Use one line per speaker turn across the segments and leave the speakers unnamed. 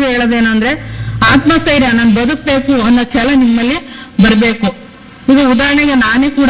ಮಕ್ಕಳಿಗೆ ಹೇಳೋದೇನು ಅಂದ್ರೆ ಆತ್ಮಸ್ಥೈರ್ಯ ನಾನು ಬದುಕಬೇಕು ಅನ್ನೋ ಛಲ ನಿಮ್ಮಲ್ಲಿ ಬರಬೇಕು ಈಗ ಉದಾಹರಣೆಗೆ ನಾನೇ ಕೂಡ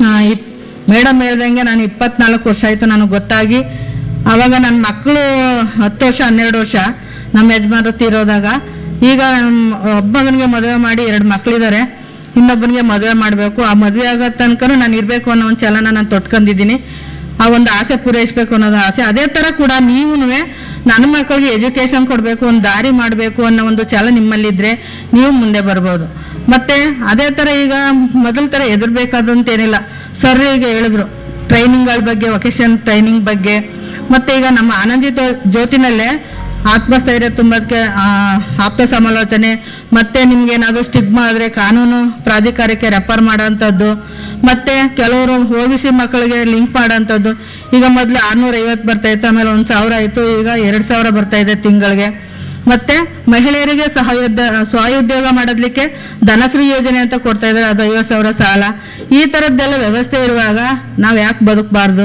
ಮೇಡಮ್ ಹೇಳ್ದಂಗೆ ನಾನು ಇಪ್ಪತ್ನಾಲ್ಕು ವರ್ಷ ಆಯ್ತು ನನಗೆ ಗೊತ್ತಾಗಿ ಅವಾಗ ನನ್ನ ಮಕ್ಕಳು ಹತ್ತು ವರ್ಷ ಹನ್ನೆರಡು ವರ್ಷ ನಮ್ಮ ಯಜಮಾನರು ತೀರೋದಾಗ ಈಗ ನಮ್ ಒಬ್ಬನಿಗೆ ಮದುವೆ ಮಾಡಿ ಎರಡು ಮಕ್ಕಳಿದ್ದಾರೆ ಇನ್ನೊಬ್ಬನಿಗೆ ಮದುವೆ ಮಾಡಬೇಕು ಆ ಮದುವೆ ಆಗೋ ತನಕ ನಾನು ಇರಬೇಕು ಅನ್ನೋ ಒಂದು ಛಲನ ನಾನು ತೊಟ್ಕೊಂಡಿದ್ದೀನಿ ಆ ಒಂದು ಆಸೆ ಪೂರೈಸಬೇಕು ಅನ್ನೋದು ಆಸೆ ಅದೇ ತರ ಕೂಡ ನೀವು ನನ್ನ ಮಕ್ಕಳಿಗೆ ಎಜುಕೇಶನ್ ಕೊಡಬೇಕು ಒಂದು ದಾರಿ ಮಾಡಬೇಕು ಅನ್ನೋ ಒಂದು ಛಲ ನಿಮ್ಮಲ್ಲಿದ್ರೆ ನೀವು ಮುಂದೆ ಬರ್ಬೋದು ಮತ್ತೆ ಅದೇ ತರ ಈಗ ಮೊದಲ ತರ ಎದುರ್ಬೇಕಾದಂತ ಏನಿಲ್ಲ ಸರ್ ಈಗ ಹೇಳಿದ್ರು ಟ್ರೈನಿಂಗ್ಗಳ ಬಗ್ಗೆ ವೊಕೇಶನ್ ಟ್ರೈನಿಂಗ್ ಬಗ್ಗೆ ಮತ್ತೆ ಈಗ ನಮ್ಮ ಆನಂದಿತ ಜ್ಯೋತಿನಲ್ಲೇ ಆತ್ಮಸ್ಥೈರ್ಯ ತುಂಬೋದಕ್ಕೆ ಆ, ಆಪ್ತ ಸಮಾಲೋಚನೆ ಮತ್ತೆ ನಿಮ್ಗೆ ಏನಾದ್ರು ಸ್ಟಿಗ್ಮಾ ಆದ್ರೆ ಕಾನೂನು ಪ್ರಾಧಿಕಾರಕ್ಕೆ ರೆಫರ್ ಮಾಡೋಂಥದ್ದು ಮತ್ತೆ ಕೆಲವರು ಓಬಿಸಿ ಮಕ್ಕಳಿಗೆ ಲಿಂಕ್ ಮಾಡೋಂಥದ್ದು ಈಗ ಮೊದಲು ಆರ್ನೂರ ಐವತ್ತು ಬರ್ತಾ ಇತ್ತು ಆಮೇಲೆ ಒಂದ್ ಸಾವಿರ ಆಯ್ತು ಈಗ ಎರಡ್ ಸಾವಿರ ಬರ್ತಾ ಇದೆ ತಿಂಗಳಿಗೆ ಮತ್ತೆ ಮಹಿಳೆಯರಿಗೆ ಸಹಯೋದ್ಯ ಸ್ವಉದ್ಯೋಗ ಮಾಡೋದ್ಲಿಕ್ಕೆ ಧನಶ್ರೀ ಯೋಜನೆ ಅಂತ ಕೊಡ್ತಾ ಇದ್ದಾರೆ ಅದು ಐವತ್ತು ಸಾವಿರ ಸಾಲ ಈ ತರದ್ದೆಲ್ಲ ವ್ಯವಸ್ಥೆ ಇರುವಾಗ ನಾವ್ ಯಾಕೆ ಬದುಕಬಾರ್ದು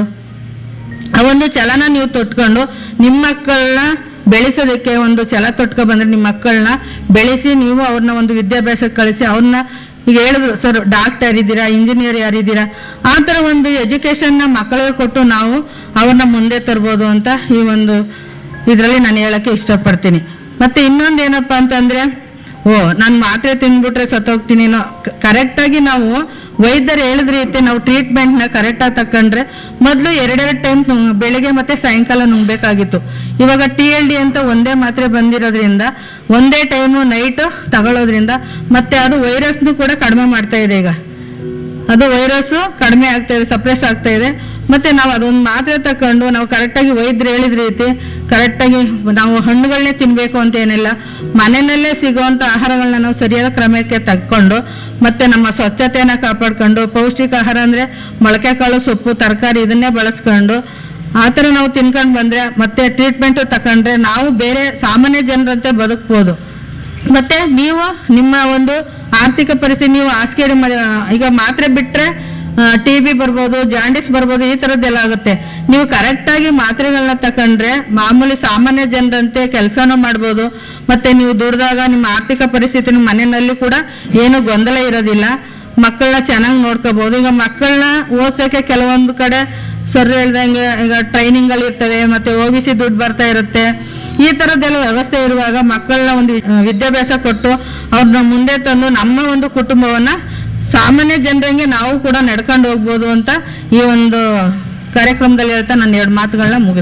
ಆ ಒಂದು ಛಲನ ನೀವು ತೊಟ್ಕೊಂಡು ನಿಮ್ಮ ಮಕ್ಕಳನ್ನ ಬೆಳೆಸೋದಕ್ಕೆ ಒಂದು ಛಲ ತೊಟ್ಕೊ ಬಂದ್ರೆ ನಿಮ್ಮ ಮಕ್ಕಳನ್ನ ಬೆಳೆಸಿ ನೀವು ಅವ್ರನ್ನ ಒಂದು ವಿದ್ಯಾಭ್ಯಾಸಕ್ಕೆ ಕಳಿಸಿ ಅವ್ರನ್ನ ಈಗ ಹೇಳಿದ್ರು ಸರ್ ಡಾಕ್ಟರ್ ಯಾರಿದ್ದೀರಾ ಇಂಜಿನಿಯರ್ ಯಾರಿದ್ದೀರಾ ಆ ಥರ ಒಂದು ಎಜುಕೇಶನ್ನ ಮಕ್ಕಳಿಗೆ ಕೊಟ್ಟು ನಾವು ಅವ್ರನ್ನ ಮುಂದೆ ತರ್ಬೋದು ಅಂತ ಈ ಒಂದು ಇದರಲ್ಲಿ ನಾನು ಹೇಳಕ್ಕೆ ಇಷ್ಟಪಡ್ತೀನಿ ಮತ್ತೆ ಇನ್ನೊಂದು ಏನಪ್ಪಾ ಅಂತಂದ್ರೆ ಓ ನಾನು ಮಾತ್ರೆ ತಿಂದ್ಬಿಟ್ರೆ ಸತ್ತೋಗ್ತೀನಿ ಕರೆಕ್ಟಾಗಿ ನಾವು ವೈದ್ಯರು ಹೇಳಿದ ರೀತಿ ನಾವು ಟ್ರೀಟ್ಮೆಂಟ್ ನ ಕರೆಕ್ಟ್ ಆಗಿ ತಕೊಂಡ್ರೆ ಮೊದಲು ಎರಡೆರಡು ಟೈಮ್ ಬೆಳಿಗ್ಗೆ ಮತ್ತೆ ಸಾಯಂಕಾಲ ನುಂಗ್ಬೇಕಾಗಿತ್ತು ಇವಾಗ ಟಿ ಎಲ್ ಡಿ ಅಂತ ಒಂದೇ ಮಾತ್ರೆ ಬಂದಿರೋದ್ರಿಂದ ಒಂದೇ ಟೈಮು ನೈಟ್ ತಗೊಳ್ಳೋದ್ರಿಂದ ಮತ್ತೆ ಅದು ವೈರಸ್ನು ಕೂಡ ಕಡಿಮೆ ಮಾಡ್ತಾ ಇದೆ ಈಗ ಅದು ವೈರಸ್ ಕಡಿಮೆ ಆಗ್ತಾ ಇದೆ ಸಪ್ರೆಸ್ ಆಗ್ತಾ ಇದೆ ಮತ್ತೆ ನಾವು ಅದೊಂದು ಮಾತ್ರೆ ತಕೊಂಡು ನಾವು ಕರೆಕ್ಟಾಗಿ ವೈದ್ಯರು ಹೇಳಿದ ರೀತಿ ಕರೆಕ್ಟಾಗಿ ನಾವು ಹಣ್ಣುಗಳನ್ನೇ ತಿನ್ಬೇಕು ಅಂತ ಏನಿಲ್ಲ ಮನೆಯಲ್ಲೇ ಸಿಗುವಂತ ಆಹಾರಗಳನ್ನ ನಾವು ಸರಿಯಾದ ಕ್ರಮಕ್ಕೆ ತಕ್ಕೊಂಡು ಮತ್ತೆ ನಮ್ಮ ಸ್ವಚ್ಛತೆಯನ್ನ ಕಾಪಾಡ್ಕೊಂಡು ಪೌಷ್ಟಿಕ ಆಹಾರ ಅಂದ್ರೆ ಮೊಳಕೆ ಕಾಳು ಸೊಪ್ಪು ತರಕಾರಿ ಇದನ್ನೇ ಬಳಸ್ಕೊಂಡು ಆ ಥರ ನಾವು ತಿನ್ಕೊಂಡು ಬಂದ್ರೆ ಮತ್ತೆ ಟ್ರೀಟ್ಮೆಂಟ್ ತಕೊಂಡ್ರೆ ನಾವು ಬೇರೆ ಸಾಮಾನ್ಯ ಜನರಂತೆ ಬದುಕ್ಬೋದು ಮತ್ತೆ ನೀವು ನಿಮ್ಮ ಒಂದು ಆರ್ಥಿಕ ಪರಿಸ್ಥಿತಿ ನೀವು ಹಾಸಿಗೆ ಮ- ಈಗ ಮಾತ್ರೆ ಬಿಟ್ರೆ ಟಿ ಬಿ ಬರ್ಬೋದು ಜಾಂಡಿಸ್ ಬರ್ಬೋದು ಈ ತರದ್ದೆಲ್ಲ ಆಗುತ್ತೆ ನೀವು ಕರೆಕ್ಟ್ ಆಗಿ ಮಾತ್ರೆಗಳನ್ನ ತಕೊಂಡ್ರೆ ಮಾಮೂಲಿ ಸಾಮಾನ್ಯ ಜನರಂತೆ ಕೆಲಸನೂ ಮಾಡ್ಬೋದು ಮತ್ತೆ ನೀವು ದುಡ್ದಾಗ ನಿಮ್ಮ ಆರ್ಥಿಕ ಪರಿಸ್ಥಿತಿ ನಿಮ್ಮ ಮನೆಯಲ್ಲಿ ಕೂಡ ಏನು ಗೊಂದಲ ಇರೋದಿಲ್ಲ ಮಕ್ಕಳನ್ನ ಚೆನ್ನಾಗಿ ನೋಡ್ಕೋಬಹುದು ಈಗ ಮಕ್ಕಳನ್ನ ಓದ್ಸಕ್ಕೆ ಕೆಲವೊಂದು ಕಡೆ ಸರ್ ಹೇಳ್ದಂಗೆ ಈಗ ಟ್ರೈನಿಂಗ್ಗಳು ಇರ್ತವೆ ಮತ್ತೆ ಓಬಿಸಿ ದುಡ್ಡು ಬರ್ತಾ ಇರುತ್ತೆ ಈ ತರದ್ದೆಲ್ಲ ವ್ಯವಸ್ಥೆ ಇರುವಾಗ ಮಕ್ಕಳನ್ನ ಒಂದು ವಿ- ವಿದ್ಯಾಭ್ಯಾಸ ಕೊಟ್ಟು ಅವ್ರನ್ನ ಮುಂದೆ ತಂದು ನಮ್ಮ ಒಂದು ಕುಟುಂಬವನ್ನ ಸಾಮಾನ್ಯ ಜನರಂಗೆ ನಾವು ಕೂಡ ನಡ್ಕೊಂಡು ಹೋಗ್ಬೋದು ಅಂತ ಈ ಒಂದು ಕಾರ್ಯಕ್ರಮದಲ್ಲಿ ಹೇಳ್ತಾ ನಾನು ಎರಡು ಮಾತುಗಳನ್ನ ಮುಗಿಸ್ತೀನಿ